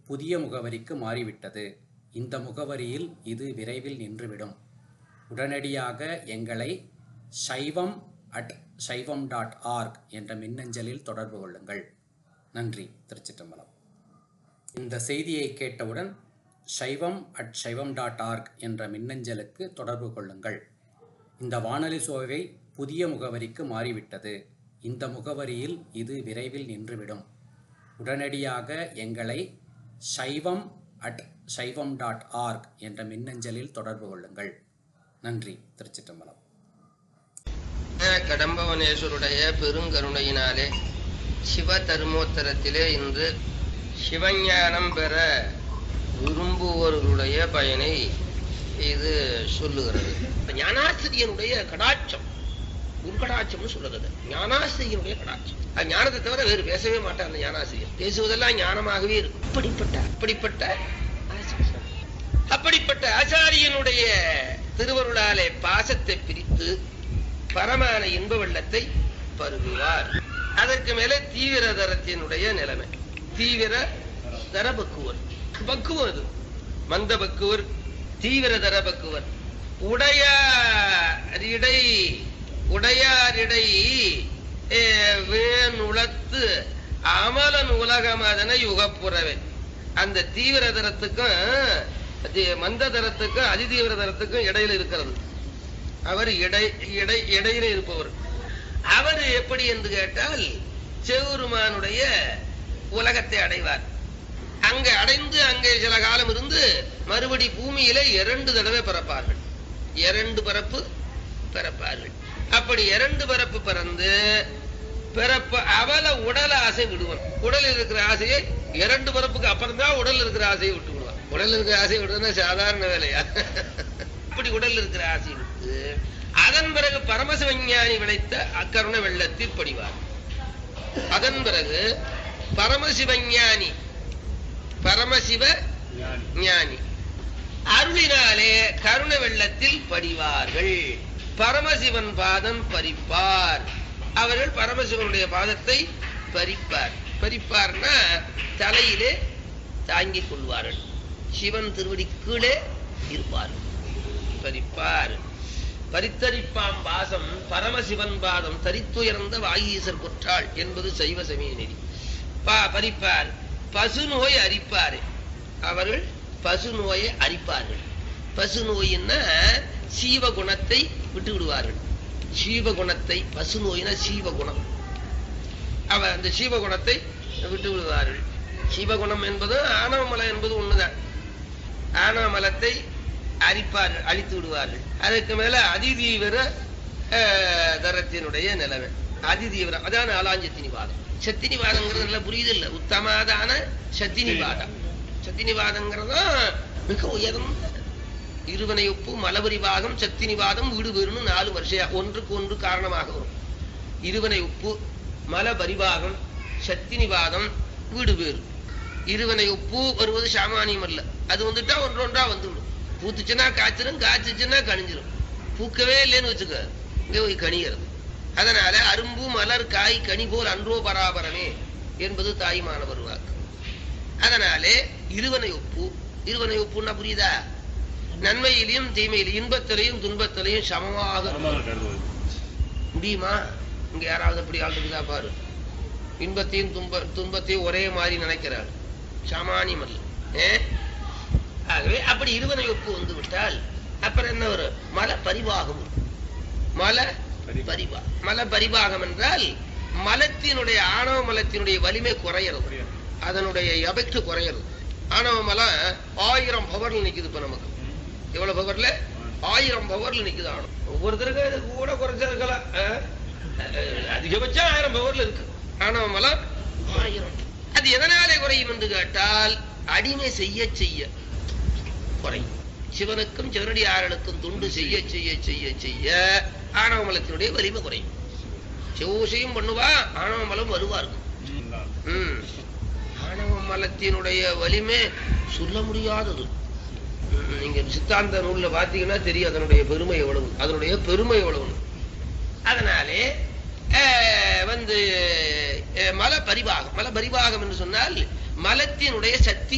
புதிய முகவரிக்கு மாறிவிட்டது இந்த முகவரியில் இது விரைவில் நின்றுவிடும் உடனடியாக எங்களை சைவம் அட் சைவம் டாட் ஆர்க் என்ற மின்னஞ்சலில் தொடர்பு கொள்ளுங்கள் நன்றி திருச்சிற்றம்பலம் இந்த செய்தியை கேட்டவுடன் சைவம் அட் சைவம் டாட் ஆர்க் என்ற மின்னஞ்சலுக்கு தொடர்பு கொள்ளுங்கள் இந்த வானொலி சோவை புதிய முகவரிக்கு மாறிவிட்டது இந்த முகவரியில் இது விரைவில் நின்றுவிடும் உடனடியாக எங்களை சைவம் அட் சைவம் டாட் ஆர்க் என்ற மின்னஞ்சலில் தொடர்பு கொள்ளுங்கள் நன்றி திருச்சிற்றம்பலம் கடம்பவனேஸ்வருடைய பெருங்கருணையினாலே சிவ தர்மோத்தரத்திலே இன்று சிவஞானம் பெற விரும்புவோர்களுடைய பயனை இது சொல்லுகிறது ஞானாசிரியனுடைய கடாட்சம் குருகடாட்சம்னு சொல்றது ஞானாசிரியனுடைய கடாட்சம் அது ஞானத்தை தவிர வேறு பேசவே மாட்டார் அந்த ஞானாசிரியர் பேசுவதெல்லாம் ஞானமாகவே இருக்கும் அப்படிப்பட்ட அப்படிப்பட்ட ஆசிரியர். அப்படிப்பட்ட ஆச்சாரியனுடைய திருவருளாலே பாசத்தை பிரித்து பரமான இன்ப வெள்ளத்தை பருகுவார் அதற்கு மேலே தீவிர தரத்தினுடைய நிலைமை தீவிர தர பக்குவர் பக்குவம் அது மந்த பக்குவர் தீவிர தர பக்குவர் உடையாரிடை உடையாரிடை ஏ, வேணுளத்து அமலன் உலகம் அதனை யுகப்புறவே அந்த தீவிர தரத்துக்கும் தி- மந்த தரத்துக்கும் அதிதீவிர தரத்துக்கும் இடையில இருக்கிறது அவர் இடை இடை இடையில இருப்பவர் அவர் எப்படி என்று கேட்டால் செவுருமானுடைய உலகத்தை அடைவார் அங்க அடைந்து அங்கே சில காலம் இருந்து மறுபடி பூமியில இரண்டு தடவை பிறப்பார்கள் இரண்டு பிறப்பு பிறப்பார்கள் அப்படி இரண்டு பிறப்பு பிறந்து பிறப்பு அவல உடல் ஆசை விடுவான் உடல் இருக்கிற ஆசையை இரண்டு பிறப்புக்கு அப்புறம் தான் உடல் இருக்கிற ஆசையை விட்டு விடுவான் உடல் இருக்கிற ஆசையை விடுறதுன்னா சாதாரண வேலையா இப்படி உடல் இருக்கிற ஆசை விட்டு அதன் பிறகு பரமசிவஞானி விளைத்த அக்கருண வெள்ளத்தில் படிவார் அதன் பிறகு பரமசிவஞானி பரமசிவ ஞானி அருளினாலே கருண வெள்ளத்தில் படிவார்கள் பரமசிவன் பாதம் பறிப்பார் அவர்கள் பரமசிவனுடைய பாதத்தை பறிப்பார் பறிப்பார்னா தலையிலே தாங்கிக் கொள்வார்கள் சிவன் திருவடி கீழே இருப்பார்கள் பறிப்பார் பரித்தரிப்பாம் பாசம் பரமசிவன் பாதம் தரித்துயர்ந்த வாயீசர் குற்றாள் என்பது சைவ சமய நெறி பா பறிப்பார் பசு நோய் அரிப்பாரு அவர்கள் பசு நோயை அரிப்பார்கள் பசு நோயின்னா சீவ குணத்தை விட்டு விடுவார்கள் சீவ குணத்தை பசு நோயினா சீவ குணம் அவர் அந்த சீவ குணத்தை விட்டு விடுவார்கள் சீவகுணம் என்பது ஆணவமலம் என்பது ஒண்ணுதான் ஆணவமலத்தை அரிப்பார்கள் அழித்து விடுவார்கள் அதுக்கு மேல அதிதீவிர அஹ், தரத்தினுடைய நிலைமை அதிதீவிரம் அதான் நாலாஞ்சத்தினிவாதம் சத்தினிவாதங்கிறது நல்லா புரியுது இல்ல உத்தமாதான சத்தினிவாதம் சத்தினிவாதங்கிறதும் மிக உயர்ந்த இருவனை ஒப்பு மலபரிவாகம் சத்தினிவாதம் வீடு வேறுனு நாலு வருஷம் ஒன்றுக்கு ஒன்று காரணமாக வரும் இருவனை உப்பு மல பரிவாகம் சத்தினிவாதம் வீடு வேறு இருவனை உப்பு வருவது சாமானியம் அல்ல அது வந்துட்டா ஒன்றொன்றா வந்துடும் பூத்துச்சுன்னா காய்ச்சிரும் காய்ச்சிச்சுன்னா கணிஞ்சிரும் பூக்கவே இல்லைன்னு வச்சுக்க இங்க போய் கணிகிறது அதனால அரும்பு மலர் காய் கனி போல் அன்றோ பராபரமே என்பது தாய்மானவர் வாக்கு அதனாலே இருவனை ஒப்பு இருவனை ஒப்புன்னா புரியுதா நன்மையிலையும் தீமையிலையும் இன்பத்திலையும் துன்பத்திலையும் சமமாக முடியுமா இங்க யாராவது அப்படி ஆள் இருக்குதா பாரு இன்பத்தையும் துன்ப துன்பத்தையும் ஒரே மாதிரி நினைக்கிறார் சாமானியம் அல்ல ஏ? ஆகவே அப்படி இருவனை ஒப்பு வந்து விட்டால் அப்புறம் என்ன வரும் மல பரிவாகம் வரும். மல பரிவா மல பரிவாகம் என்றால் மலத்தினுடைய ஆணவ மலத்தினுடைய வலிமை குறையிறது அதனுடைய எபெக்ட் குறையிறது ஆணவ மலம் ஆயிரம் பவர்ல நிக்குது இப்ப நமக்கு எவ்வளவு பவர்ல ஆயிரம் பவர்ல நிக்குது ஆணவம் ஒவ்வொருத்தருக்கு அது கூட குறைச்சா இருக்கலாம் ஆ? அஹ், அதிகபட்சம் ஆயிரம் பவர்ல இருக்கு ஆணவ மலம் ஆயிரம் அது எதனாலே குறையும் என்று கேட்டால் அடிமை செய்ய செய்ய குறையும் சிவனுக்கும் சிவனடியாரனுக்கும் துண்டு செய்ய செய்ய செய்ய செய்ய ஆணவ மலத்தினுடைய வலிமை குறையும் சிவசையும் பண்ணுவா ஆணவ மலம் வருவா இருக்கும் ம். ஆணவ மலத்தினுடைய வலிமை சொல்ல முடியாதது ம், நீங்க சித்தாந்த நூல்ல பாத்தீங்கன்னா தெரியும் அதனுடைய பெருமை எவ்வளவு அதனுடைய பெருமை எவ்வளவு அதனாலே அஹ், வந்து அஹ், மல பரிபாகம் மல பரிபாகம் என்று சொன்னால் மலத்தினுடைய சக்தி